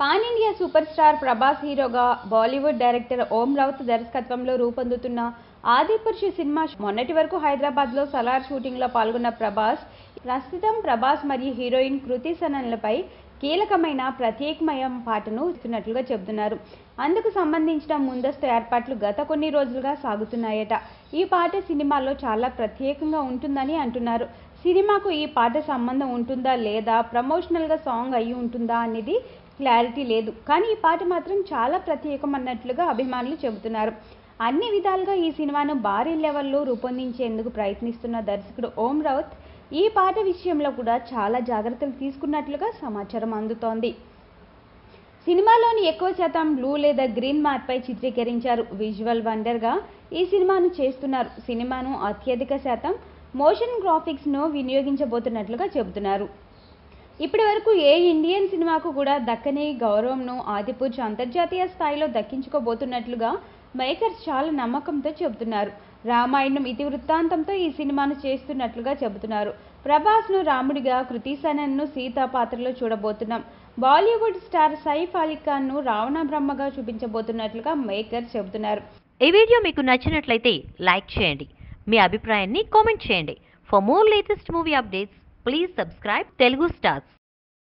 pan India superstar Prabhas హీరోగా Bollywood director ఓం రౌత్ దర్శకత్వంలో రూపొందుతున్న ఆదిపురుషు సినిమా మొన్నటి వరకు హైదరాబాద్లో సలార్ షూటింగ్లో పాల్గొన్న ప్రభాస్ ప్రస్తుతం ప్రభాస్ మరియు హీరోయిన్ కృతి సనన్లపై కీలకమైన ప్రత్యేకమయం పాటను ఇస్తున్నట్లుగా చెబుతున్నారు అందుకు సంబంధించిన ముందస్తు ఏర్పాట్లు గత కొన్ని రోజులుగా సాగుతున్నాయట ఈ పాట సినిమాలో చాలా ప్రత్యేకంగా ఉంటుందని అంటున్నారు సినిమాకు ఈ పాట సంబంధం ఉంటుందా లేదా ప్రమోషనల్గా సాంగ్ అయి ఉంటుందా అనేది క్లారిటీ లేదు కానీ ఈ పాట మాత్రం చాలా ప్రత్యేకం అన్నట్లుగా అభిమానులు చెబుతున్నారు అన్ని విధాలుగా ఈ సినిమాను భారీ లెవెల్లో రూపొందించేందుకు ప్రయత్నిస్తున్న దర్శకుడు ఓం రౌత్ ఈ పాట విషయంలో కూడా చాలా జాగ్రత్తలు తీసుకున్నట్లుగా సమాచారం అందుతోంది సినిమాలోని ఎక్కువ శాతం బ్లూ లేదా గ్రీన్ మ్యాట్పై చిత్రీకరించారు విజువల్ వండర్గా ఈ సినిమాను చేస్తున్నారు సినిమాను అత్యధిక శాతం మోషన్ గ్రాఫిక్స్ను వినియోగించబోతున్నట్లుగా చెబుతున్నారు ఇప్పటి వరకు ఏ ఇండియన్ సినిమాకు కూడా దక్కని గౌరవంను ఆదిపురుష్ అంతర్జాతీయ స్థాయిలో దక్కించుకోబోతున్నట్లుగా మేకర్స్ చాలా నమ్మకంతో చెబుతున్నారు రామాయణం ఇతివృత్తాంతంతో ఈ సినిమాను చేస్తున్నట్లుగా చెబుతున్నారు ప్రభాస్ను రాముడిగా కృతి సనన్ను సీతా పాత్రలో చూడబోతున్నాం బాలీవుడ్ స్టార్ సైఫ్ అలీ ఖాన్ను రావణ బ్రహ్మగా చూపించబోతున్నట్లుగా మేకర్స్ చెబుతున్నారు ఈ వీడియో మీకు నచ్చినట్లయితే లైక్ చేయండి మీ అభిప్రాయాన్ని కామెంట్ చేయండి for more latest movie updates please subscribe Telugu stars